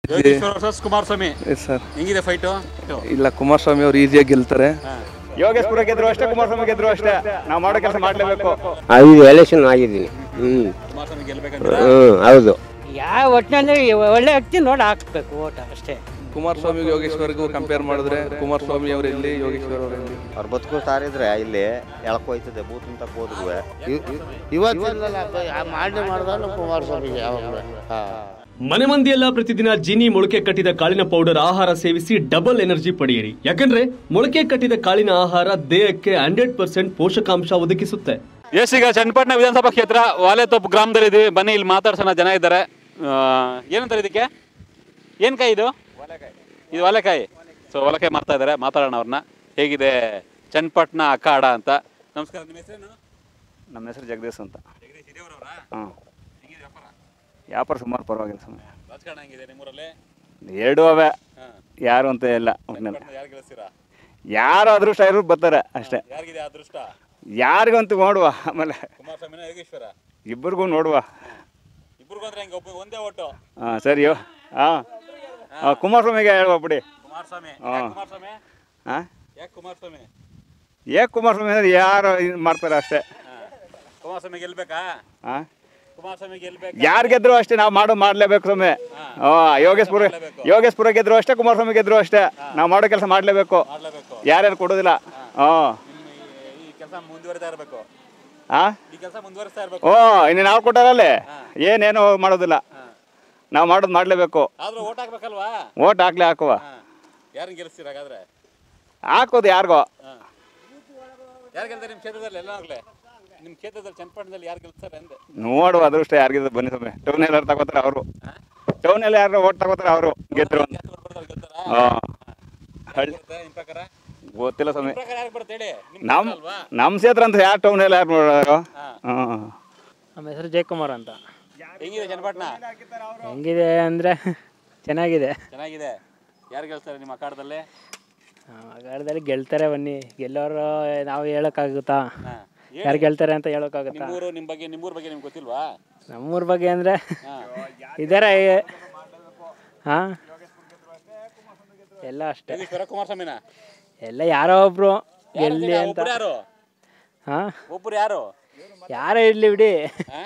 Yogeshwar versus Kumaraswamy yes sir ಹೆಂಗಿದೆ fight ಇಲ್ಲ ಕುಮಾರಸ್ವಾಮಿ ಅವರು ಈಸಿಯಾಗಿ ಗೆಲ್ತಾರೆ ಯೋಗೇಶ್ಪುರ ಗೆದ್ರು ಅಷ್ಟೇ ಕುಮಾರಸ್ವಾಮಿ ಗೆದ್ರು ಅಷ್ಟೇ ನಾವು ಮಾಡೋ ಕೆಲಸ ಮಾಡಲೇಬೇಕು ಐದು ಎಲೆಕ್ಷನ್ ಆಗಿದ್ದೀನಿ ಹ್ಞೂ ಕುಮಾರಸ್ವಾಮಿ ಗೆಲ್ಬೇಕಂದ್ರೆ ಹ್ಞೂ ಹೌದು ಯಾವ ಒಟ್ಟಿನಲ್ಲಿ ಒಳ್ಳೆ ವ್ಯಕ್ತಿ ನೋಡಿ ಹಾಕ್ಬೇಕು ಓಟ ಅಷ್ಟೇ ಕುಮಾರಸ್ವಾಮಿಗೂ ಯೋಗೇಶ್ವರ್ಗೂ ಕಂಪೇರ್ ಮಾಡಿದ್ರೆ ಕುಮಾರಸ್ವಾಮಿ ಅವರು ಎಲ್ಲಿ ಯೋಗೇಶ್ವರ್ ಅವರು ಎಲ್ಲಿ ಅವ್ರು ಬದುಕು ಸಾರಿದ್ರೆ ಇಲ್ಲಿ ಎಳ್ಕೊಯ್ತದೆ ಬೂತ್ ಅಂತ ಹೋದ್ವು ಇವತ್ತಿಂದಲ್ಲ ಮಾಡಿ ಮಾಡ್ದಲ್ಲ ಕುಮಾರಸ್ವಾಮಿಗೆ ಯಾವಾಗ ಮನೆ ಮಂದಿಯೆಲ್ಲ ಪ್ರತಿದಿನ ಜೀನಿ ಮೊಳಕೆ ಕಟ್ಟಿದ ಕಾಳಿನ ಪೌಡರ್ ಆಹಾರ ಸೇವಿಸಿ ಡಬಲ್ ಎನರ್ಜಿ ಪಡೆಯಿರಿ ಯಾಕಂದ್ರೆ ಮೊಳಕೆ ಕಟ್ಟಿದ ಕಾಳಿನ ಆಹಾರ ದೇಹಕ್ಕೆ ಹಂಡ್ರೆಡ್ ಪರ್ಸೆಂಟ್ ಪೋಷಕಾಂಶ ಒದಗಿಸುತ್ತೆ ಎಸ್ ಈಗ ಚನ್ನಪಟ್ಟಣ ವಿಧಾನಸಭಾ ಕ್ಷೇತ್ರ ವಾಲೆತೊಪ್ಪು ಗ್ರಾಮದಲ್ಲಿ ಇದೀವಿ ಬನ್ನಿ ಇಲ್ಲಿ ಮಾತಾಡ್ಸೋಣ ಜನ ಇದ್ದಾರೆ ಆ, ಏನಂತಾರೆ ಇದಕ್ಕೆ ಏನು ಕಾಯಿ ಇದು ಇದು ಒಲೆಕಾಯಿ ಸೊ ಒಲೆಕಾಯಿ ಮಾಡ್ತಾ ಇದ್ದಾರೆ ಮಾತಾಡೋಣ ಅವ್ರನ್ನ ಹೇಗಿದೆ ಚನ್ನಪಟ್ಟಣ ಅಖಾಡ ಅಂತ ನಮಸ್ಕಾರ ನಿಮ್ಮ ಹೆಸರೇನು ನಮ್ಮ ಹೆಸರು ಜಗದೀಶ್ ಅಂತ ಜಗದೀಶ್ ಹಿರಿಯವರವ್ರಾ? ಹಾಂ ಹೆಂಗಿದೆ ವ್ಯಾಪಾರ ವ್ಯಾಪಾರ ಸುಮಾರು ಪರವಾಗಿಲ್ಲ ಸ್ವಾಮಿ ರಾಜಕಾರಣ ಹೆಂಗಿದೆ ನಿಮ್ಮೂರಲ್ಲಿ ಎರಡೂ ಅವೆ ಹಾಂ ಯಾರು ಅಂತ ಇಲ್ಲ ಒಟ್ನಲ್ಲಿ ಚನ್ನಪಟ್ಟಣ ಯಾರು ಗೆಲ್ಲಿಸ್ತೀರಾ ಯಾರು ಅದೃಷ್ಟ ಇರೋರು ಬರ್ತಾರೆ ಅಷ್ಟೇ ಯಾರಿಗಿದೆ ಅದೃಷ್ಟ ಯಾರಿಗಂತೂ ನೋಡುವ ಆಮೇಲೆ ಕುಮಾರಸ್ವಾಮಿನ ಯೋಗೇಶ್ವರ ಇಬ್ಬರಿಗೂ ನೋಡುವ ಇಬ್ರಿಗೂ ಅಂದ್ರೆ ಹೆಂಗೆ ಒಬ್ಬ ಒಂದೇ ಓಟು ಹಾಂ ಸರಿಯೋ ಹಾಂ ಕುಮಾರಸ್ವಾಮಿಗೆ ಹೇಳುವ ಬಿಡಿ ಕುಮಾರಸ್ವಾಮಿ ಹಾ. ಯಾಕ್ ಕುಮಾರಸ್ವಾಮಿ ಹಾಂ ಯಾಕೆ ಕುಮಾರಸ್ವಾಮಿ ಏಕ್ ಕುಮಾರಸ್ವಾಮಿ ಅಂದ್ರೆ ಯಾರು ಇದು ಮಾಡ್ತಾರೆ ಅಷ್ಟೇ ಹಾ. ಕುಮಾರಸ್ವಾಮಿ ಗೆಲ್ಬೇಕಾ ಹಾಂ ಕುಮಾರಸ್ವಾಮಿ ಗೆಲ್ಬೇಕಾ ಯಾರು ಗೆದ್ರು ಅಷ್ಟೇ ನಾವು ಮಾಡೋ ಮಾಡಲೇಬೇಕು ಸ್ವಾಮಿ ಹಾಂ ಯೋಗೇಶ್ಪುರ ಯೋಗೇಶ್ಪುರ ಗೆದ್ರು ಅಷ್ಟೇ ಕುಮಾರಸ್ವಾಮಿ ಗೆದ್ರು ಅಷ್ಟೇ ನಾವು ಮಾಡೋ ಕೆಲಸ ಮಾಡಲೇಬೇಕು ಮಾಡ್ಲೇಬೇಕು ಯಾರ್ಯಾರು ಕೊಡೋದಿಲ್ಲ ಹಾಂ ನಿಮ್ಮ ಈ- ಈ ಕೆಲಸ ಮುಂದುವರಿತಾ ಇರಬೇಕು ಹಾಂ ಈ ಕೆಲಸ ಮುಂದುವರಿಸ್ತಾ ಇರಬೇಕು ಓ ಇನ್ನು ನಾವು ಕೊಟ್ಟಾರಲ್ಲಿ ಏನೇನು ಮಾಡೋದಿಲ್ಲ ನಾವು ಮಾಡೋದು ಮಾಡಲೇಬೇಕು ಆದ್ರೂ ಓಟ್ ಹಾಕ್ಬೇಕಲ್ವಾ ಓಟ್ ಹಾಕ್ಲಿ ಹಾಕುವ ಹಾ. ಯಾರನ್ನ ಗೆಲ್ಲಿಸ್ತೀರ ಹಾಗಾದ್ರೆ ಹಾಕೋದು ಯಾರಿಗೋ ಯಾರು ಗೆಲ್ತಾರೆ ನಿಮ್ಮ ಕ್ಷೇತ್ರದಲ್ಲಿ ಎಲ್ಲ ಹೋಗ್ಲೆ ನಿಮ್ಮ ಕ್ಷೇತ್ರದಲ್ಲಿ ಚನ್ನಪಟ್ಟಣದಲ್ಲಿ ಯಾರು ಗೆಲ್ತಾರೆ ಅಂದೆ ನೋಡುವ ಅದೃಷ್ಟ ಯಾರಿಗಿದ್ರು ಬನ್ನಿ ಸ್ವಾಮಿ ಟೌನ್ ಎಲ್ಲಾರು ತಗೋತಾರೆ ಅವರು ಟೌನ್ ಎಲ್ಲ ಯಾರು ಓಟ್ ತಗೋತಾರೆ ಅವರು ಗೆದ್ರು ಅಂತ ಯಾರು ಬರ್ತಾರೆ ಗೆಲ್ತಾರಾ ಹಾಂ ಯಾರ್ ಗೆಲ್ತಾರೆ ನಿಮ್ಮ ಪ್ರಕಾರ ಗೊತ್ತಿಲ್ಲ ಸ್ವಾಮಿ ನಿಮ್ಮ ಪ್ರಕಾರ ಯಾರು ಬರ್ತಾರೆ ಹೇಳಿ ನಿಮ್ಮ ನಮ್ಮ ಕ್ಷೇತ್ರ ಅಲ್ವಾ ನಮ್ಮ ಕ್ಷೇತ್ರ ಅಂತ ಯಾರು ಟೌನ್ ಎಲ್ಲ ಯಾರು ನೋಡೋರು ಹಾಂ ನಮ್ಮ ಹೆಸರು ಜಯಕುಮಾರ್ ಅಂತ ಹೆಂಗಿದೆ ಚನ್ನಪಟ್ಟಣ ಹೆಂಗಿದೆ ಅಂದರೆ ಚೆನ್ನಾಗಿದೆ ಚೆನ್ನಾಗಿದೆ ಯಾರು ಗೆಲ್ತಾರೆ ನಿಮ್ಮ ಅಖಾಡದಲ್ಲಿ ಮಗಾಡದಲ್ಲಿ ಗೆಲ್ತಾರೆ ಬನ್ನಿ ಗೆಲ್ಲೋರು ನಾವು ಹೇಳೋಕ್ಕಾಗುತ್ತಾ ಹಾ. ಯಾರು ಗೆಲ್ತಾರೆ ಅಂತ ಹೇಳೋಕ್ಕಾಗುತ್ತಾ ನಿಮ್ಮೂರು ನಿಮ್ಮ ಬಗ್ಗೆ ನಿಮ್ಮೂರ ಬಗ್ಗೆ ನಿಮ್ಗೆ ಗೊತ್ತಿಲ್ವಾ ನಮ್ಮೂರ ಬಗ್ಗೆ ಅಂದರೆ ಹಾ. ಇದ್ದಾರೆ ಹಾಂ ಎಲ್ಲ ಅಷ್ಟೇ ಯೋಗೇಶ್ವರ ಕುಮಾರಸ್ವಾಮಿನ ಎಲ್ಲ ಯಾರೋ ಒಬ್ರು ಗೆಲ್ಲಿ ಅಂತ ಒಬ್ರು ಯಾರು ಹಾಂ ಒಬ್ರು ಯಾರು ಯಾರೇ ಇರಲಿ ಬಿಡಿ ಹಾ?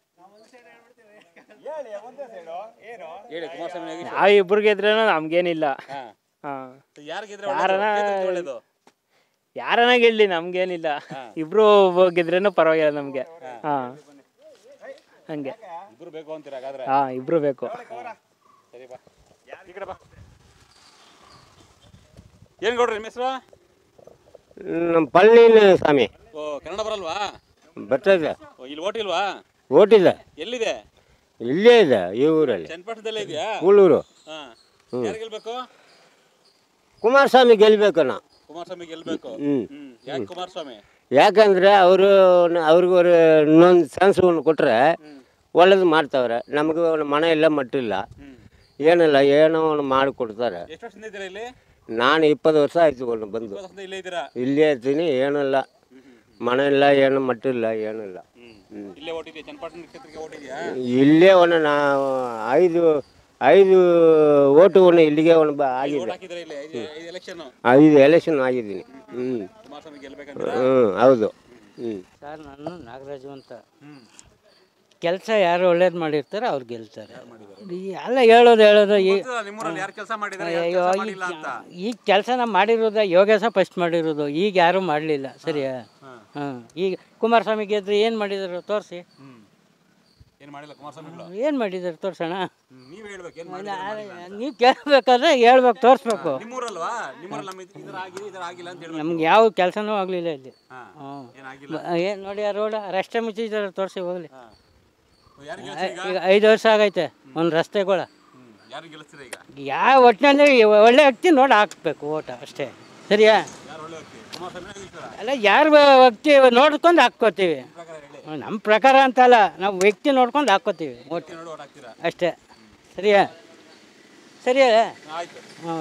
ಹೇಳಿ ಕುಮಾರಸ್ವಾಮಿ ಯೋಗೇಶ್ವರ ನಾವು ಇಬ್ರು ಗೆದ್ರೇನೋ ನಮ್ಗೇನಿಲ್ಲ ಹಾ. ಹಾಂ ಯಾರು ಗೆದ್ರೆ ಯಾರನ- ಒಳ್ಳೇದು? ಕ್ಷೇತ್ರಕ್ಕೆ ಒಳ್ಳೇದು ಯಾರನ್ನ ಗೆಲ್ಲಿ ನಮ್ಗೇನಿಲ್ಲ ಇಬ್ರು ಗೆದ್ರೇನು ಪರವಾಗಿಲ್ಲ ನಮಗೆ ಹಾಂ ಹಂಗೆ ಇಬ್ರು ಬೇಕು ಅಂತೀರ ಹಾಗಾದ್ರೆ ಹಾಂ ಇಬ್ರು ಬೇಕು ಸರಿ ಬಾ ಈ ಕಡೆ ಬಾ ಏನ್ ಗೌಡ್ರಿ ನಿಮ್ಮ ಹೆಸರು ನಮ್ಮ ಪಳ್ಳಿನ ಸ್ವಾಮಿ ಓ ಕನ್ನಡ ಬರಲ್ವಾ ಬರ್ತದೆ ಓ, ಇಲ್ಲಿ ಓಟ್ ಇಲ್ವಾ ಓಟಿಲ್ಲ ಎಲ್ಲಿದೆ ಇಲ್ಲೇ ಇದೆ ಈ ಊರಲ್ಲಿ ಚನ್ನಪಟ್ಟಣದಲ್ಲೇ ಇದೆಯಾ ಕೂಳೂರು ಹಾ ಯಾರು ಗೆಲ್ಬೇಕು ಕುಮಾರಸ್ವಾಮಿ ಗೆಲ್ಬೇಕು ನಾ ಕುಮಾರಸ್ವಾಮಿ ಗೆಲ್ಬೇಕು ಹ್ಮ್. ಹ್ಮ್ ಯಾಕೆ ಕುಮಾರಸ್ವಾಮಿ ಯಾಕಂದ್ರೆ ಅವರು ಅವ್ರಿಗೆ ಒಂದು ಇನ್ನೊಂದು ಚಾನ್ಸ್ಗಳನ್ನು ಕೊಟ್ಟರೆ ಒಳ್ಳೇದು ಮಾಡ್ತಾವ್ರೆ ನಮಗೆ ಒಂದು ಮನೆ ಇಲ್ಲ ಮಟ್ಟಿಲ್ಲ ಹ್ಮ್ ಏನಿಲ್ಲ ಏನೋ ಒಂದು ಮಾಡಿ ಕೊಡ್ತಾರೆ ಎಷ್ಟು ವರ್ಷದಿಂದ ಇದ್ದೀರಾ ಇಲ್ಲಿ ನಾನು ಇಪ್ಪತ್ತು ವರ್ಷ ಆಯ್ತು ಒಂದು ಬಂದು ಇಪ್ಪತ್ತು ವರ್ಷದಿಂದ ಇಲ್ಲೇ ಇದ್ದೀರಾ ಇಲ್ಲೇ ಇರ್ತೀನಿ ಏನಿಲ್ಲ ಮನೆ ಇಲ್ಲ ಏನು ಮಟ್ಟಿಲ್ಲ ಏನಿಲ್ಲ ಹ್ಮ್ ಇಲ್ಲೇ ಓಟ್ ಇದೆಯಾ ಚನ್ನಪಟ್ಟಣ ಕ್ಷೇತ್ರಕ್ಕೆ ಓಟ್ ಇದೆಯಾ ಇಲ್ಲೇ ಒಂದು ನಾವು ಐದು ಐದು ಓಟು ಒಂದು ಇಲ್ಲಿಗೆ ಒಂದು ಬ- ಓಟ್ ಆಗಿದೆ ಹಾಕಿದ್ರೆ ಇಲ್ಲಿ ಐದು ಐದು ಎಲೆಕ್ಷನ್ ಐದು ಎಲೆಕ್ಷನ್ ಆಗಿದ್ದೀನಿ ಹ್ಞೂ ಕುಮಾರಸ್ವಾಮಿ ಗೆಲ್ಬೇಕಂತ ಹ್ಞೂ ಹೌದು ಹ್ಞೂ ಸರ್ ನಾನು ನಾಗರಾಜು ಅಂತ ಹ್ಮ್ ಕೆಲಸ ಯಾರು ಒಳ್ಳೇದು ಮಾಡಿರ್ತಾರೆ ಅವ್ರು ಗೆಲ್ತಾರೆ ಈ ಎಲ್ಲ ಹೇಳೋದು ಹೇಳೋದು ಈ ಗೊತ್ತಲ್ಲ ನಿಮ್ಮೂರಲ್ಲಿ ಯಾರು ಕೆಲಸ ಮಾಡಿದ್ದಾರೆ ಯಾರು ಅಯ್ಯೋ, ಕೆಲಸ ಈ ಮಾಡಿಲ್ಲ ಅಂತ ಈ ಕೆಲಸನ ಮಾಡಿರೋದ ಯೋಗೇಶ ಫಸ್ಟ್ ಮಾಡಿರೋದು ಈಗ ಯಾರೂ ಮಾಡಲಿಲ್ಲ ಸರಿಯಾ ಹಾಂ ಈಗ ಕುಮಾರಸ್ವಾಮಿ ಗೆದ್ರೆ ಏನು ಮಾಡಿದ್ರು ತೋರಿಸಿ ಹ್ಮ್ ಏನ್ ಮಾಡಿಲ್ಲ ಕುಮಾರಸ್ವಾಮಿಗಳು ಏನು ಮಾಡಿದ್ದಾರೆ ತೋರ್ಸೋಣ ಹ್ಮ್, ನೀವ್ ಹೇಳ್ಬೇಕು ಏನ್ ಮಾಡಿದ್ದಾರೆ ನೀವು ಕೇಳಬೇಕಾದ್ರೆ ಹೇಳ್ಬೇಕು ತೋರಿಸ್ಬೇಕು ನಿಮ್ಮೂರಲ್ವಾ ನಿಮ್ಮೂರಲ್ಲಿ ನಮ್ಮ ಇದ್- ಇದ್ರ ಆಗಿದೆ ಇದ್ರ ಆಗಿಲ್ಲ ಅಂತ ಹೇಳ್ಬೇಕು ನಮ್ಗೆ ಯಾವ ಕೆಲಸನೂ ಆಗಲಿಲ್ಲ ಇಲ್ಲಿ ಹಾ ಹ್ಞೂ ಏನಾಗಿಲ್ಲ ಏನು ನೋಡಿ ಆ ರೋಡ್ ರಸ್ತೆ ಮುಚ್ಚಿದ್ದಾರೆ ತೋರಿಸಿ ಹೋಗಲಿ ಹಾ ಯಾರು ಗೆಲ್ಸ್ತೀರ ಈಗ ಈಗ ಐದು ವರ್ಷ ಆಗೈತೆ ಒಂದು ರಸ್ತೆಗಳ ಹ್ಮ್ ಯಾರು ಗೆಲ್ಲಿಸ್ತೀರ ಈಗ ಯಾವ ಒಟ್ಟಿನಲ್ಲಿ ಒಳ್ಳೆ ವ್ಯಕ್ತಿ ನೋಡಿ ಹಾಕ್ಬೇಕು ಓಟ ಅಷ್ಟೇ ಸರಿಯಾ ಯಾರು ಒಳ್ಳೆ ವ್ಯಕ್ತಿ ಕುಮಾರಸ್ವಾಮಿ ಯೋಗೇಶ್ವರ ಅಲ್ಲ ಯಾರು ವ್ಯಕ್ತಿ ನೋಡ್ಕೊಂಡು ಹಾಕ್ಕೋತೀವಿ ಪ್ರಕಾರ ಹೇಳಿ ನಮ್ಮ ಪ್ರಕಾರ ಅಂತಲ್ಲ ನಾವು ವ್ಯಕ್ತಿ ನೋಡ್ಕೊಂಡು ಹಾಕ್ಕೋತೀವಿ ಓಟ್ ನೋಡಿ ಓಟ್ ಹಾಕ್ತೀರಾ ಅಷ್ಟೇ ಸರಿಯಾ ಸರಿಯಾ ಆಯ್ತು ಹಾಂ ಮತ್ತೆ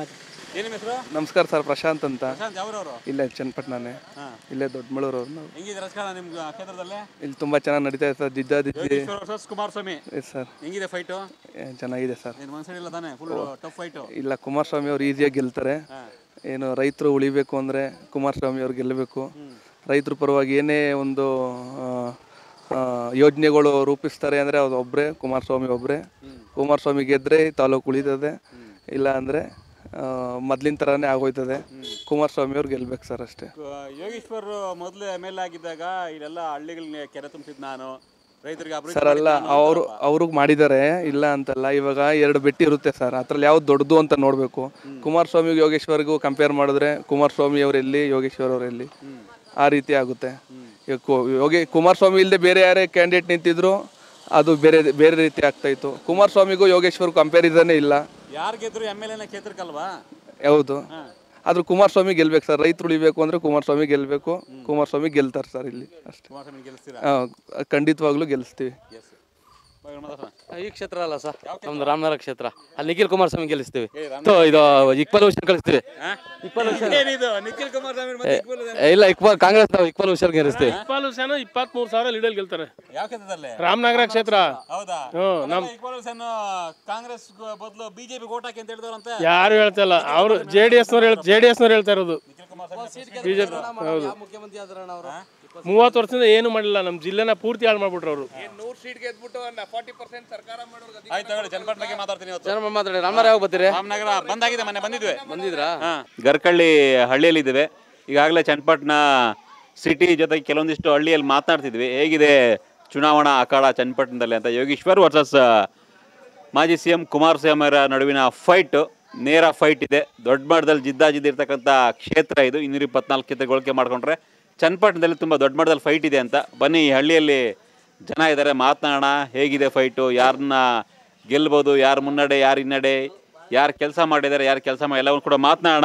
ಏನ್ ನಿಮ್ಮ ಹೆಸರು ನಮಸ್ಕಾರ ಸರ್ ಪ್ರಶಾಂತ್ ಅಂತ ಪ್ರಶಾಂತ್ ಯಾವ್ರವ್ರು ಇಲ್ಲೇ ಚನ್ನಪಟ್ಟಣನೇ ಇಲ್ಲೇ ದೊಡ್ಡಮಳೂರು ನಾವು ಹೆಂಗಿದೆ ರಾಜಕಾರಣ ನಿಮ್ ಕ್ಷೇತ್ರದಲ್ಲಿ ಇಲ್ಲಿ ತುಂಬ ಚೆನ್ನಾಗಿ ನಡೀತಾ ಇದೆ ಸರ್ ಜಿದ್ದ ಜಿದ್ದಿ Yogeshwar versus Kumaraswamy yes sir ಹೆಂಗಿದೆ ಫೈಟು ಏ, ಚೆನ್ನಾಗಿದೆ ಸರ್ ಏನ್ ಮನ್ಸಡಿಲ್ಲ ತಾನೆ ಫುಲ್ ಟಫ್ ಫೈಟು ಇಲ್ಲ ಕುಮಾರಸ್ವಾಮಿ ಅವ್ರು ಈಸಿಯಾಗಿ ಗೆಲ್ತಾರೆ ಏನು ರೈತರು ಉಳಿಬೇಕು ಅಂದರೆ ಕುಮಾರಸ್ವಾಮಿ ಅವ್ರು ಗೆಲ್ಲಬೇಕು ರೈತರ ಪರವಾಗಿ ಏನೇ ಒಂದು ಆ, ಆ, ಯೋಜನೆಗಳು ರೂಪಿಸ್ತಾರೆ ಅಂದರೆ ಅದು ಒಬ್ಬರೇ ಕುಮಾರಸ್ವಾಮಿ ಒಬ್ಬರೇ ಕುಮಾರಸ್ವಾಮಿ ಗೆದ್ದರೆ ತಾಲೂಕು ಉಳಿತದೆ ಇಲ್ಲ ಅಂದರೆ ಮೊದ್ಲಿನ ಥರನೇ ಆಗೋಯ್ತದೆ ಕುಮಾರಸ್ವಾಮಿ ಅವ್ರು ಗೆಲ್ಬೇಕು ಸರ್ ಅಷ್ಟೇ ಯೋಗೇಶ್ವರ್ ಮೊದಲು ಎಮ್ ಎಲ್ ಆಗಿದ್ದಾಗ ಇಲ್ಲೆಲ್ಲ ಹಳ್ಳಿಗಳನ್ನ ಕೆರೆ ತುಂಬಿಸಿದ್ ನಾನು ರೈತರಿಗೆ ಅಭಿವೃದ್ಧಿ ಸರ್ ಅಲ್ಲ ಅವರು ಅವ್ರಿಗೆ ಮಾಡಿದ್ದಾರೆ ಇಲ್ಲ ಅಂತಲ್ಲ ಇವಾಗ ಎರಡು ಬೆಟ್ಟಿ ಇರುತ್ತೆ ಸರ್ ಅದ್ರಲ್ಲಿ ಯಾವ್ದು ದೊಡ್ಡದು ಅಂತ ನೋಡಬೇಕು ಕುಮಾರಸ್ವಾಮಿಗೂ ಯೋಗೇಶ್ವರ್ಗೂ ಕಂಪೇರ್ ಮಾಡಿದ್ರೆ ಕುಮಾರಸ್ವಾಮಿ ಅವರೆಲ್ಲಿ ಯೋಗೇಶ್ವರ್ ಅವರೆಲ್ಲಿ ಆ ರೀತಿ ಆಗುತ್ತೆ ಈಗ ಕು- ಯೋಗಿ ಕುಮಾರಸ್ವಾಮಿ ಇಲ್ಲದೆ ಬೇರೆ ಯಾರೇ ಕ್ಯಾಂಡಿಡೇಟ್ ನಿಂತಿದ್ರು ಅದು ಬೇರೆ ಬೇರೆ ರೀತಿ ಆಗ್ತಾ ಇತ್ತು ಕುಮಾರಸ್ವಾಮಿಗೂ ಯೋಗೇಶ್ವರ್ ಕಂಪ್ಯಾರಿಸನ್ನೇ ಇಲ್ಲ ಯಾರು ಗೆದ್ರು ಎಮ್ ಎಲ್ ಎನ ಕ್ಷೇತ್ರಕ್ಕಲ್ವಾ ಯಾವುದು ಆದ್ರೂ ಕುಮಾರಸ್ವಾಮಿ ಗೆಲ್ಬೇಕು ಸರ್ ರೈತರು ಉಳಿಬೇಕು ಅಂದ್ರೆ ಕುಮಾರಸ್ವಾಮಿ ಗೆಲ್ಬೇಕು ಕುಮಾರಸ್ವಾಮಿ ಗೆಲ್ತಾರೆ ಸರ್ ಇಲ್ಲಿ ಅಷ್ಟೇ ಕುಮಾರಸ್ವಾಮಿ ಗೆಲ್ಲಿಸ್ತೀರಾ ಆ, ಖಂಡಿತವಾಗ್ಲೂ ಗೆಲ್ಲಿಸ್ತೀವಿ ಎಸ್ ಮಾತಾಡೋಣ ಈ ಕ್ಷೇತ್ರ ಅಲ್ಲ ಸರ್ ನಮ್ದು ರಾಮನಗರ ಕ್ಷೇತ್ರ ಅಲ್ಲಿ ನಿಖಿಲ್ ಕುಮಾರಸ್ವಾಮಿ ಗೆಲ್ಲಿಸ್ತೀವಿ ಏ, ರಾಮನಗರ- ಥು, ಇದು ಇಕ್ಬಾಲ್ ಹುಷನ್ ಕಳಿಸ್ತೀವಿ ಏನಿದು ನಿಖಿಲ್ ಕುಮಾರಸ್ವಾಮಿ ಮತ್ತೆ ಇಕ್ಬಾಲ್ ಇದೆ. ಏ, ಇಲ್ಲ ಇಕ್ಬಾಲ್ ಕಾಂಗ್ರೆಸ್ ನಾವು ಇಕ್ಬಾಲ್ ಹುಷನ್ ಗೆಲ್ಲಿಸ್ತೀವಿ ಇಪ್ಪತ್ತು ಸೆನ ಇಪ್ಪತ್ಮೂರು ಸಾವಿರ ಲೀಡರ್ ಗೆಲ್ತಾರೆ ಯಾವ ಕ್ಷೇತ್ರದಲ್ಲಿ ರಾಮನಗರ ಕ್ಷೇತ್ರ ಹೌದಾ ಹ್ಮ್, ನಮ್- ಇಕ್ಬಾಲ್ ಹುಸೇನ್ ಕಾಂಗ್ರೆಸ್ ಬದಲು ಬಿಜೆಪಿ ಓಟ್ ಹಾಕಿ ಅಂತ ಹೇಳಿದವ್ರಂತೆ ಯಾರು ಹೇಳ್ತಾ ಇಲ್ಲ ಅವರು ಜೆ ಡಿ ಎಸ್ನವ್ರು ಹೇಳ್ ಜೆ ಡಿ ಎಸ್ನವ್ರು ಹೇಳ್ತಾ ಇರೋದು ಬಿಜೆಪಿ ಹೌದು ಮುಖ್ಯಮಂತ್ರಿ ಆದ್ರಣ್ಣ ಅವರು ಮೂವತ್ತು ವರ್ಷದಿಂದ ಏನು ಮಾಡಿಲ್ಲ ನಮ್ಮ ಜಿಲ್ಲೆನ ಪೂರ್ತಿ ಹಾಳು ಮಾಡ್ಬಿಟ್ರು ಅವರು ನೂರು ಸೀಟ್ ಗೆದ್ಬಿಟ್ಟು ಫಾರ್ಟಿ ಪರ್ಸೆಂಟ್ ಸರ್ಕಾರ ಮಾಡೋರು ಆಯ್ತು ತಗೊಳ್ಳಿ ಜನಪಟ್ಟಣಕ್ಕೆ ಮಾತಾಡ್ತೀನಿ ಇವತ್ತು ಜನ ಮಾತಾಡಿ ರಾಮನಗರ ಯಾವಾಗ ಬರ್ತೀರಿ ರಾಮನಗರ ಬಂದಾಗಿದೆ ಮೊನ್ನೆ ಬಂದಿದ್ವಿ ಬಂದಿದ್ರಾ ಗರ್ಕಳ್ಳಿ ಹಳ್ಳಿಯಲ್ಲಿದ್ದೇವೆ ಈಗಾಗಲೇ ಚನ್ನಪಟ್ಟಣ ಸಿಟಿ ಜೊತೆಗೆ ಕೆಲವೊಂದಿಷ್ಟು ಹಳ್ಳಿಯಲ್ಲಿ ಮಾತನಾಡ್ತಿದ್ವಿ ಹೇಗಿದೆ ಚುನಾವಣಾ ಅಖಾಡ ಚನ್ನಪಟ್ಟಣದಲ್ಲಿ ಅಂತ ಯೋಗೀಶ್ವರ್ ವರ್ಸಸ್ ಮಾಜಿ ಸಿ ಎಂ ಕುಮಾರಸ್ವಾಮಿ ಅವರ ನಡುವಿನ ಫೈಟ್ ನೇರ ಫೈಟ್ ಇದೆ ದೊಡ್ಡ ಮಟ್ಟದಲ್ಲಿ ಜಿದ್ದಾಜಿದ್ದಿರ್ತಕ್ಕಂಥ ಕ್ಷೇತ್ರ ಇದು ಇನ್ನೂರ ಇಪ್ಪತ್ನಾಲ್ಕು ಕ್ಷೇತ್ರಗಳಿಗೆ ಮಾಡ್ಕೊಂಡ್ರೆ ಚನ್ನಪಟ್ಟಣದಲ್ಲಿ ತುಂಬ ದೊಡ್ಡ ಮಟ್ಟದಲ್ಲಿ ಫೈಟ್ ಇದೆ ಅಂತ ಬನ್ನಿ ಈ ಹಳ್ಳಿಯಲ್ಲಿ ಜನ ಇದ್ದಾರೆ ಮಾತನಾಡೋಣ ಹೇಗಿದೆ ಫೈಟು ಯಾರನ್ನ ಗೆಲ್ಬೋದು ಯಾರು ಮುನ್ನಡೆ ಯಾರು ಹಿನ್ನಡೆ ಯಾರು ಕೆಲಸ ಮಾಡಿದ್ದಾರೆ ಯಾರು ಕೆಲಸ ಮಾಡಿ ಎಲ್ಲವನ್ನೂ ಕೂಡ ಮಾತನಾಡೋಣ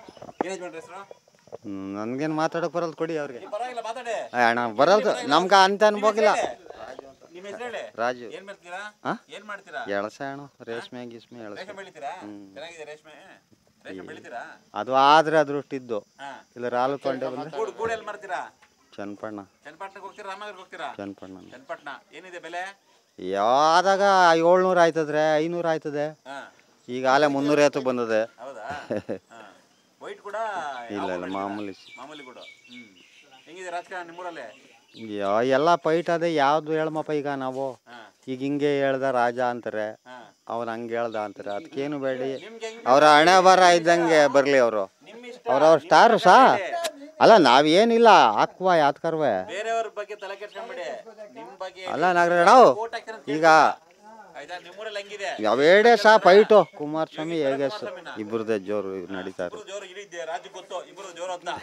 ನನ್ಗೇನು ಮಾತಾಡಕ್ ಬರಲ್ಲ ಕೊಡಿ ಅವ್ರಿಗೆ ಪರವಾಗಿಲ್ಲ ಮಾತಾಡಿ ಏ ಅಣ್ಣ ಬರಲ್ದು ನಮ್ಗೆ ಅಂತ ಅನ್ಬೋಗಿಲ್ಲ ನಿಮ್ಮ ಹೆಸರು ಹೇಳಿ ರಾಜು ಏನ್ ಮಾಡ್ತೀರಾ ಹಾ? ಏನ್ ಮಾಡ್ತೀರಾ ಎಳಸ ಅಣ್ಣ ರೇಷ್ಮೆ ಗಿಸ್ಮೆ ಎಳಸ ರೇಷ್ಮೆ ಬೆಳಿತೀರಾ ಚೆನ್ನಾಗಿದೆ ರೇಷ್ಮೆ ರೇಷ್ಮೆ ಬೆಳಿತೀರಾ ಅದು ಆದ್ರೆ ಅದೃಷ್ಟಿದ್ದು ಹಾ. ಇಲ್ಲ ರಾಲು ತೊಂಡೆ ಬಂದ್ರೆ ಗೂಡು ಗೂಡು ಎಲ್ಲಿ ಮಾಡ್ತೀರಾ ಚನ್ನಪಣ್ಣ ಚನ್ನಪಟ್ಟಣಕ್ಕೆ ಹೋಗ್ತೀರಾ ರಾಮನಗರಕ್ಕೆ ಹೋಗ್ತೀರಾ ಚನ್ನಪಣ್ಣ ಚನ್ನಪಟ್ಟಣ ಏನಿದೆ ಬೆಲೆ ಯಾವ್ದಾಗ ಏಳ್ನೂರು ಆಯ್ತದ್ರೆ ಐನೂರು ಆಯ್ತದೆ ಹಾ ಈಗ ಆಲೆ ಮುನ್ನೂರ ಐವತ್ತು ಬಂದದೆ ಹೌದಾ ವೈಟ್ ಕೂಡ ಇಲ್ಲ ಇಲ್ಲ ಮಾಮೂಲಿ ಮಾಮೂಲಿ ಕೂಡ ಹ್ಮ್ ಹೆಂಗಿದೆ ರಾಜಕಾರಣ ನಿಮ್ಮೂರಲ್ಲಿ ಯಾ ಎಲ್ಲ ಪೈಟ್ ಅದೇ ಯಾವ್ದು ಹೇಳಮಪ್ಪ ಈಗ ನಾವು ಈಗ ಹಿಂಗೆ ಹೇಳ್ದ ರಾಜ ಅಂತಾರೆ ಅವ್ರು ಹಂಗೆ ಹೇಳ್ದ ಅಂತಾರೆ ಅದಕ್ಕೇನು ಬೇಡಿ ಅವ್ರ ಹಣೆ ಬರ ಇದ್ದಂಗೆ ಬರಲಿ ಅವರು ಅವ್ರವ್ರ ಸ್ಟಾರು ಸಾ ಅಲ್ಲ ನಾವೇನಿಲ್ಲ ಹಾಕುವ ಯಾತ್ಕರ್ವೆ ಬೇರೆಯವ್ರ ಬಗ್ಗೆ ತಲೆ ಕೆಡ್ಸ್ಕೊಂಬಿಡಿ ನಿಮ್ ಬಗ್ಗೆ ಅಲ್ಲ ನಾಗರ ನಾವು ಓಟ್ ಹಾಕ್ತೀರ ಅಂತ ಈಗ ಆಯ್ತಾ ನಿಮ್ಮೂರಲ್ಲಿ ಹೆಂಗಿದೆ ಯಾವೇಡೆ ಸಾ ಫೈಟು ಕುಮಾರಸ್ವಾಮಿ ಹೇಗೆ ಇಬ್ಬರದೇ ಜೋರು ನಡೀತಾರೆ ಇಬ್ರು ಜೋರು ಇಡೀ ರಾಜ್ಯ ಗೊತ್ತು ಇಬ್ರು ಜೋರು ಅಂತ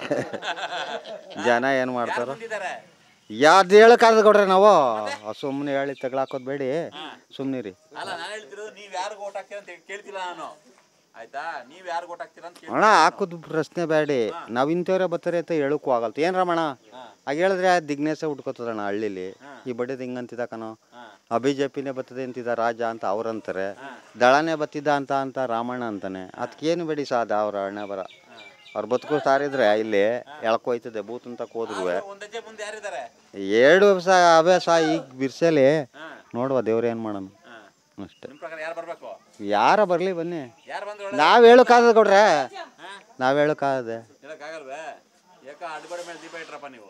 ಜನ ಏನು ಮಾಡ್ತಾರೋ ಬಂದಿದ್ದಾರೆ ಯಾವ್ದು ಹೇಳಕ್ಕಾಗದ ಕೊಡ್ರಿ ನಾವು ಸುಮ್ಮನೆ ಹೇಳಿ ತಗೊಳಕೋದ್ ಬೇಡಿ ಸುಮ್ಮನೆ ರೀ ಅಲ್ಲ ನಾನು ಹೇಳ್ತಿರೋದು ನೀವ್ ಯಾರಿಗ ಓಟ್ ಹಾಕ್ತೀರಾ ಅಂತ ಕೇಳ್ತಿಲ್ಲ ನಾನು ಆಯ್ತಾ ನೀವ್ ಯಾರಿಗ ಓಟ್ ಹಾಕ್ತೀರಾ ಅಂತ ಕೇಳ್ತಿಲ್ಲ ಅಣ್ಣ ಹಾಕೋದು ಪ್ರಶ್ನೆ ಬೇಡಿ ನಾವು ಇಂಥವ್ರೆ ಬರ್ತಾರೆ ಅಂತ ಹೇಳಕ್ಕೂ ಆಗಲ್ತ ಏನ್ ರಮಣ ಆಗ ಹೇಳಿದ್ರೆ ದಿಗ್ನೇಶ ಹುಟ್ಕೋತದಣ್ಣ ಹಳ್ಳಿಲಿ ಈ ಬಡ್ಡಿದ ಹಿಂಗಂತಿದ ಕಣೋ ಆ ಬಿ ಜೆ ಪಿನೇ ಬರ್ತದೆ ಅಂತಿದ್ದ ರಾಜ ಅಂತ ಅವ್ರಂತಾರೆ ದಳನೇ ಬತ್ತಿದ್ದ ಅಂತ ಅಂತ ರಾಮಣ್ಣ ಅಂತಾನೆ ಅದಕ್ಕೇನು ಬೇಡಿ ಸಾದ ಅವ್ರ ಹಣೆ ಬರ ಅವ್ರು ಬದುಕು ಸಾರಿದ್ರೆ ಇಲ್ಲಿ ಎಳ್ಕೊಯ್ತದೆ ಬೂತ್ ಅಂತ ಹೋದ್ರು ಒಂದ್ ಹೆಜ್ಜೆ ಮುಂದೆ ಯಾರಿದ್ದಾರೆ ಎರಡು ಸಹ ಅವೇ ಸಹ ಈಗ ಬಿರ್ಸಲಿ ನೋಡುವ ದೇವ್ರು ಏನು ಮಾಡೋಣ ಅಷ್ಟೇ ನಿಮ್ ಪ್ರಕಾರ ಯಾರು ಬರ್ಬೇಕು ಯಾರ ಬರಲಿ ಬನ್ನಿ ಯಾರು ಬಂದ್ರು ನಾವ್ ಹೇಳಕ್ಕಾಗದ ಕೊಡ್ರೆ ನಾವ್ ಹೇಳಕ್ಕಾಗದೆ ಹೇಳಕ್ಕಾಗಲ್ವೇ ಯಾಕ ಅಡ್ಬಡೆ ಮೇಲೆ ದೀಪ ಇಟ್ರಪ್ಪ ನೀವು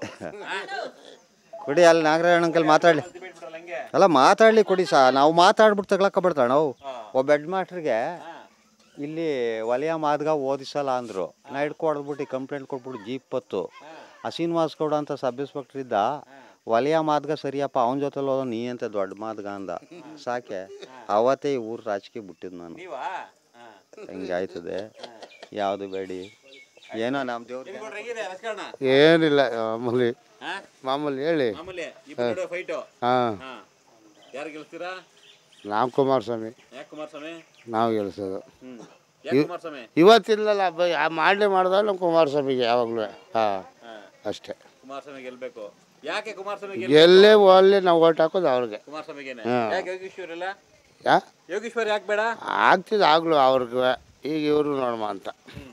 ಕೊಡಿ ಅಲ್ಲಿ ನಾಗರಾಯಣ ಅಂಕಲ್ ಮಾತಾಡ್ಲಿ ದೀಪ ಇಟ್ಬಿಟ್ರಲ್ಲ ಹಂಗೆ ಅಲ್ಲ ಮಾತಾಡ್ಲಿ ಕೊಡಿ ಸಾ ನಾವು ಮಾತಾಡ್ಬಿಟ್ಟು ತಗೊಳಕ ಬಿಡ್ತಾಳ ನಾವು ಒಬ್ಬ ಹೆಡ್ ಮಾಸ್ಟ್ರಿಗೆ ಇಲ್ಲಿ ವಲಯ ಮಾದ್ಗ ಓದಿಸಲ್ಲ ಅಂದ್ರು ನಾ ಹಿಡ್ಕೊಡ್ಬಿಟ್ಟು ಕಂಪ್ಲೇಂಟ್ ಕೊಟ್ಬಿಟ್ಟು ಜೀಪ್ ಪತ್ತು ಆ ಶ್ರೀನಿವಾಸ್ ಗೌಡ ಅಂತ ಸಬ್ ಇನ್ಸ್ಪೆಕ್ಟರ್ ಇದ್ದ ವಲಯ ಮಾದ್ಗ ಸರಿಯಪ್ಪ ಅವನ ಜೊತೆ ಹೋದ ನೀ ಅಂತ ದೊಡ್ಡ ಮಾದ್ಗ ಅಂದ ಸಾಕೆ ಅವತ್ತೇ ಈ ಊರು ರಾಜಕೀಯ ಬಿಟ್ಟಿದ್ದು ನಾನು ನೀವಾ ಹಿಂಗೆ ಆಯ್ತದೆ ಯಾವುದು ಬೇಡಿ ಏನೋ ನಮ್ಮ ದೇವ್ರ ನಿಮ್ಗೆ ಹೆಂಗಿದೆ ರಾಜಕಾರಣ ಏನಿಲ್ಲ ಮಾಮೂಲಿ ಹಾ? ಮಾಮೂಲಿ ಹೇಳಿ ಮಾಮೂಲಿ ಇಬ್ರು ಫೈಟು ಹಾಂ ಹಾ ಯಾರು ಗೆಲ್ಸ್ತೀರಾ ನಾವು ಕುಮಾರಸ್ವಾಮಿ ಯಾಕೆ ಕುಮಾರಸ್ವಾಮಿ ನಾವು ಗೆಲ್ಸೋದು ಹ್ಮ್ ಯಾಕೆ ಕುಮಾರಸ್ವಾಮಿ ಇವತ್ತಿಲ್ಲಲ್ಲ ಮಾಡಲಿ ಮಾಡಿದಾಗ ನಮ್ಮ ಕುಮಾರಸ್ವಾಮಿಗೆ ಯಾವಾಗಲೂ ಹಾಂ ಹಾ ಅಷ್ಟೇ ಕುಮಾರಸ್ವಾಮಿ ಗೆಲ್ಬೇಕು ಯಾಕೆ ಕುಮಾರಸ್ವಾಮಿ ಗೆಲ್ ಎಲ್ಲೇ ಅಲ್ಲಿ ನಾವು ಓಟ್ ಹಾಕೋದು ಅವ್ರಿಗೆ ಕುಮಾರಸ್ವಾಮಿಗೇನೆ ಹಾ. ಯಾಕೆ ಯೋಗೀಶ್ವರ್ ಇಲ್ಲ ಯಾ ಯೋಗೀಶ್ವರ್ ಯಾಕೆ ಬೇಡ ಆಗ್ತಿದ್ದು ಆಗ್ಲು ಅವ್ರಿಗೆ ಈಗ ಇವರು ನೋಡಮ್ಮ ಅಂತ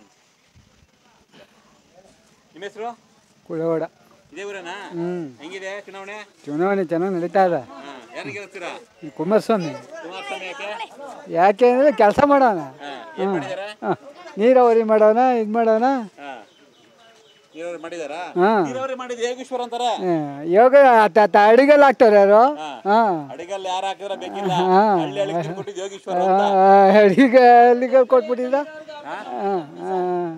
ನಿಮ್ಮ ಹೆಸರು ಕುಳವಾಡ ಇದೇ ಊರೇನಾ ಹ್ಮ್. ಹೆಂಗಿದೆ ಚುನಾವಣೆ ಚುನಾವಣೆ ಚೆನ್ನಾಗಿ ನಡೀತಾ ಇದೆ ಹಾ, ಯಾರಿಗೆ ಗೆಲ್ಲಿಸ್ತೀರಾ ಕುಮಾರಸ್ವಾಮಿ ಕುಮಾರಸ್ವಾಮಿ ಯಾಕೆ ಯಾಕೆ ಅಂದರೆ ಕೆಲಸ ಮಾಡೋಣ ಏನ್ ಹ್ಮ್. ಮಾಡಿದಾರೆ ಹ. ನೀರಾವರಿ ಮಾಡೋಣ ಇದು ಮಾಡೋಣ ಹಾ. ನೀರಾವರಿ ಮಾಡಿದಾರಾ ಹಾ. ನೀರಾವರಿ ಮಾಡಿದ ಯೋಗೇಶ್ವರ ಅಂತಾರೆ ಹ. ಯೋಗ ತ- ತ- ಅಡಿಗೆಲ್ಲ ಹಾಕ್ತಾರೆ ಯಾರು ಹಾಂ ಅಡಿಗಲ್ ಯಾರು ಹಾಕಿದ್ರೆ ಬೇಕಿಲ್ಲ ಹಾ. ಹಳ್ಳಿ ಹಳ್ಳಿ ನೀರು ಕೊಟ್ಟಿದ್ದು ಯೋಗೇಶ್ವರ ಅಂತ ಅಡಿಗೆ ಅಲ್ಲಿಗೆ ಕೊಟ್ಬಿಟ್ಟಿದ್ದ ಹಾಂ ಹಾಂ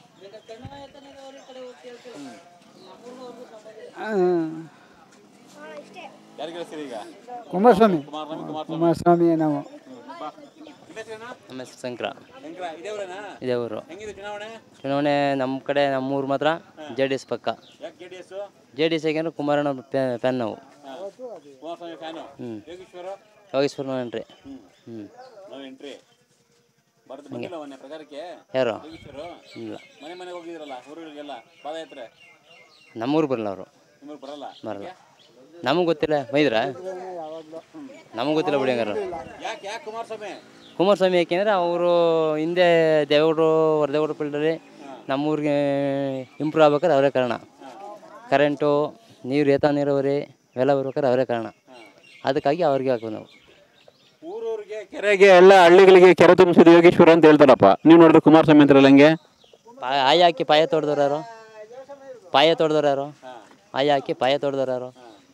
ಯಾರಿಗೆ ಗೆಲ್ಲಿಸ್ತೀರಿ ಈಗ ಕುಮಾರಸ್ವಾಮಿ ಕುಮಾರಸ್ವಾಮಿ ಕುಮಾರಸ್ವಾಮಿ ಕುಮಾರಸ್ವಾಮಿ ನಾವು ಬಾ. ನಿಮ್ಮ ಹೆಸರೇನು? ನಮ್ಮ ಹೆಸರು ಶಂಕರ ಶಂಕರ ಇದೇ ಊರೇನಾ ಇದೇ ಊರು ಹೆಂಗಿದೆ ಚುನಾವಣೆ ಚುನಾವಣೆ ನಮ್ಮ ಕಡೆ ನಮ್ಮೂರು ಮಾತ್ರ ಜೆ ಡಿ ಎಸ್ ಪಕ್ಕ ಯಾಕೆ J D S J D S ಯಾಕೆಂದ್ರೆ ಕುಮಾರಣ್ಣ ಫ್ಯಾನ್ ನಾವು ಕುಮಾರಸ್ವಾಮಿ ಫ್ಯಾನು ಹ್ಮ್. ಯೋಗೇಶ್ವರ ಯೋಗೇಶ್ವರ ನೋಡ್ರಿ ಹ್ಮ್ ಹ್ಞೂ ನಾವು ಎಂಟ್ರಿ ಬರೋದು ಬಂದಿಲ್ಲ ಮೊನ್ನೆ ಪ್ರಚಾರಕ್ಕೆ ಯಾರು ಯೋಗೇಶ್ವರು ಇಲ್ಲ ಮನೆ ಮನೆಗೆ ಹೋಗಿದ್ರಲ್ಲ ಊರುಗಳಿಗೆಲ್ಲ ಪಾದಯಾತ್ರೆ ನಮ್ಮೂರು ಬರಲ್ಲ ಅವರು ನಿಮಗೆ ಬರಲ್ಲ ಬರಲ್ಲ ನಮಗೆ ಗೊತ್ತಿಲ್ಲ ಬೈದ್ರ ನಮಗೆ ಗೊತ್ತಿಲ್ಲ ಬಿಡಿ ಹಂಗಾರೆ ಯಾಕೆ ಯಾಕೆ ಕುಮಾರಸ್ವಾಮಿ ಕುಮಾರಸ್ವಾಮಿ ಯಾಕೆಂದರೆ ಅವರು ಹಿಂದೆ ದೇವೇಗೌಡರು ವರದೇಗೌಡರು ಪೀಲ್ಡಲ್ಲಿ ನಮ್ಮೂರಿಗೆ ಇಂಪ್ರೂವ್ ಆಗ್ಬೇಕಾದ್ರೆ ಅವರೇ ಕಾರಣ ಕರೆಂಟು ನೀರು ಏತ ನೀರಾವರಿ ಇವೆಲ್ಲ ಬರ್ಬೇಕಾದ್ರೆ ಅವರೇ ಕಾರಣ ಅದಕ್ಕಾಗಿ ಅವ್ರಿಗೆ ಹಾಕೋದು ನಾವು ಊರೂರಿಗೆ ಕೆರೆಗೆ ಎಲ್ಲ ಹಳ್ಳಿಗಳಿಗೆ ಕೆರೆ ತುಂಬಿಸಿದ ಯೋಗೇಶ್ವರ ಅಂತ ಹೇಳ್ತಾರಪ್ಪ ನೀವು ನೋಡಿದ್ರೆ ಕುಮಾರಸ್ವಾಮಿ ಅಂತಾರಲ್ಲ ಹಂಗೆ ಪಾಯ ಆಯ ಹಾಕಿ ಪಾಯ ತೊಡ್ದವ್ರು ಯಾರು ಪಾಯ ತೊಡ್ದವ್ರು ಯಾರು ಆಯ ಹಾಕಿ ಪಾಯ ತೊಡ್ದವ್ರು ಯಾರು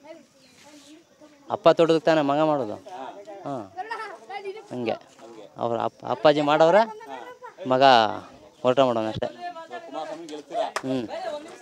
ಅಪ್ಪ ತೊಡ್ದಕ್ಕೆ ತಾನೇ ಮಗ ಮಾಡೋದು ಹಾಂ ಹಂಗೆ ಅವ್ರ ಅಪ್ಪ ಅಪ್ಪಾಜಿ ಮಾಡೋರ ಮಗ ಹೊರಟ ಮಾಡೋಣ ಅಷ್ಟೇ ಕುಮಾರಸ್ವಾಮಿ ಗೆಲ್ತೀರಾ ಹ್ಞೂ